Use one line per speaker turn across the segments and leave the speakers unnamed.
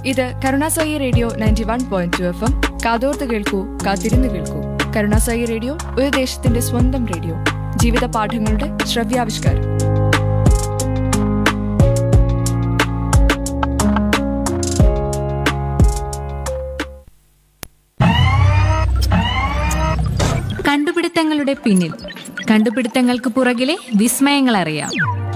ഇത് Karunasai radio ninety one point two FM എം കാതോർത്ത് കേൾക്കൂ കാത്തിരുന്ന് കേൾക്കൂ കരുണാസായി റേഡിയോ ഒരു ദേശത്തിന്റെ സ്വന്തം റേഡിയോ ജീവിത പാഠങ്ങളുടെ ശ്രവ്യാവിഷ്കാരം
കണ്ടുപിടുത്തങ്ങളുടെ പിന്നിൽ കണ്ടുപിടുത്തങ്ങൾക്ക് പുറകിലെ വിസ്മയങ്ങൾ അറിയാം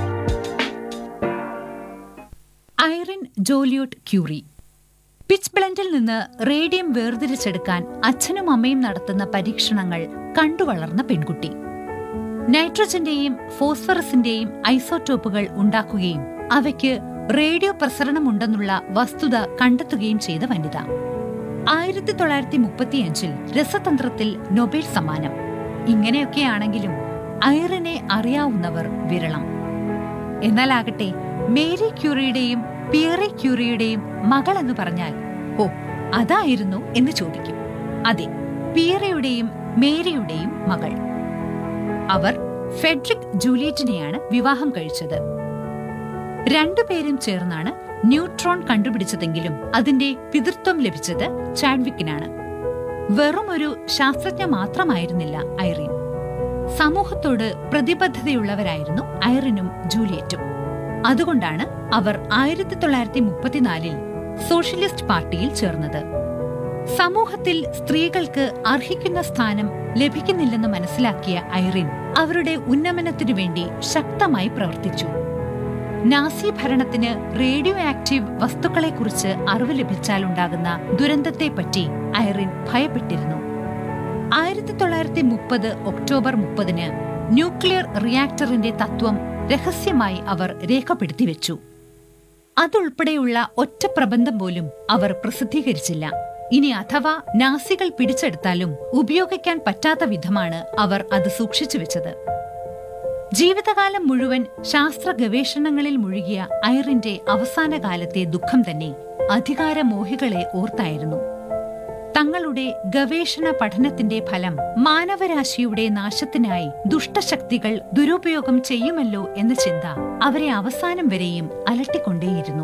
ഐറിൻ ജോലിയോട്ട് ക്യൂറി പിച്ച് ബ്ലൻഡിൽ നിന്ന് റേഡിയം വേർതിരിച്ചെടുക്കാൻ അച്ഛനും അമ്മയും നടത്തുന്ന പരീക്ഷണങ്ങൾ കണ്ടുവളർന്ന പെൺകുട്ടി നൈട്രജന്റെയും ഫോസ്ഫറസിന്റെയും ഐസോടോപ്പുകൾ ഉണ്ടാക്കുകയും അവയ്ക്ക് റേഡിയോ പ്രസരണമുണ്ടെന്നുള്ള വസ്തുത കണ്ടെത്തുകയും ചെയ്ത വനിത ആയിരത്തി തൊള്ളായിരത്തി മുപ്പത്തിയഞ്ചിൽ രസതന്ത്രത്തിൽ നൊബേൽ സമ്മാനം ഇങ്ങനെയൊക്കെയാണെങ്കിലും ഐറിനെ അറിയാവുന്നവർ വിരളം എന്നാലാകട്ടെ മേരി ക്യൂറിയുടെയും പിയറി ക്യൂറിയുടെയും മകൾ എന്ന് പറഞ്ഞാൽ ഓ അതായിരുന്നു എന്ന് ചോദിക്കും അതെ പിയറയുടെയും മേരിയുടെയും മകൾ അവർ ഫെഡറിക് ജൂലിയറ്റിനെയാണ് വിവാഹം കഴിച്ചത് രണ്ടുപേരും ചേർന്നാണ് ന്യൂട്രോൺ കണ്ടുപിടിച്ചതെങ്കിലും അതിന്റെ പിതൃത്വം ലഭിച്ചത് ചാഡ്വിക്കിനാണ് വെറും ഒരു ശാസ്ത്രജ്ഞ മാത്രമായിരുന്നില്ല ഐറിൻ സമൂഹത്തോട് പ്രതിബദ്ധതയുള്ളവരായിരുന്നു ഐറിനും ജൂലിയറ്റും അതുകൊണ്ടാണ് അവർ ആയിരത്തി തൊള്ളായിരത്തി മുപ്പത്തിനാലിൽ സോഷ്യലിസ്റ്റ് പാർട്ടിയിൽ ചേർന്നത് സമൂഹത്തിൽ സ്ത്രീകൾക്ക് അർഹിക്കുന്ന സ്ഥാനം ലഭിക്കുന്നില്ലെന്ന് മനസ്സിലാക്കിയ ഐറിൻ അവരുടെ ഉന്നമനത്തിനു വേണ്ടി ശക്തമായി പ്രവർത്തിച്ചു നാസി ഭരണത്തിന് റേഡിയോ ആക്റ്റീവ് വസ്തുക്കളെക്കുറിച്ച് അറിവ് ലഭിച്ചാലുണ്ടാകുന്ന ദുരന്തത്തെപ്പറ്റി ഐറിൻ ഭയപ്പെട്ടിരുന്നു ആയിരത്തി തൊള്ളായിരത്തി മുപ്പത് ഒക്ടോബർ മുപ്പതിന് ന്യൂക്ലിയർ റിയാക്ടറിന്റെ തത്വം രഹസ്യമായി അവർ രേഖപ്പെടുത്തി വെച്ചു അതുൾപ്പെടെയുള്ള ഒറ്റ പ്രബന്ധം പോലും അവർ പ്രസിദ്ധീകരിച്ചില്ല ഇനി അഥവാ നാസികൾ പിടിച്ചെടുത്താലും ഉപയോഗിക്കാൻ പറ്റാത്ത വിധമാണ് അവർ അത് സൂക്ഷിച്ചു വെച്ചത് ജീവിതകാലം മുഴുവൻ ശാസ്ത്ര ഗവേഷണങ്ങളിൽ മുഴുകിയ ഐറിന്റെ അവസാന കാലത്തെ ദുഃഖം തന്നെ അധികാരമോഹികളെ ഓർത്തായിരുന്നു തങ്ങളുടെ ഗവേഷണ പഠനത്തിന്റെ ഫലം മാനവരാശിയുടെ നാശത്തിനായി ദുഷ്ടശക്തികൾ ദുരുപയോഗം ചെയ്യുമല്ലോ എന്ന ചിന്ത അവരെ അവസാനം വരെയും അലട്ടിക്കൊണ്ടേയിരുന്നു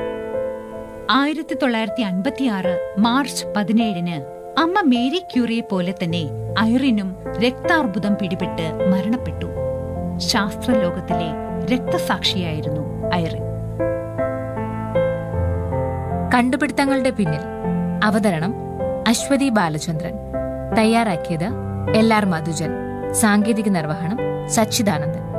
ആയിരത്തി തൊള്ളായിരത്തി അൻപത്തിയാറ് മാർച്ച് പതിനേഴിന് അമ്മ മേരി ക്യൂറിയെ പോലെ തന്നെ ഐറിനും രക്താർബുദം പിടിപെട്ട് മരണപ്പെട്ടു ശാസ്ത്രലോകത്തിലെ രക്തസാക്ഷിയായിരുന്നു ഐറിൻ
കണ്ടുപിടുത്തങ്ങളുടെ പിന്നിൽ അവതരണം അശ്വതി ബാലചന്ദ്രൻ തയ്യാറാക്കിയത് എൽ ആർ മധുജൻ സാങ്കേതിക നിർവഹണം സച്ചിദാനന്ദൻ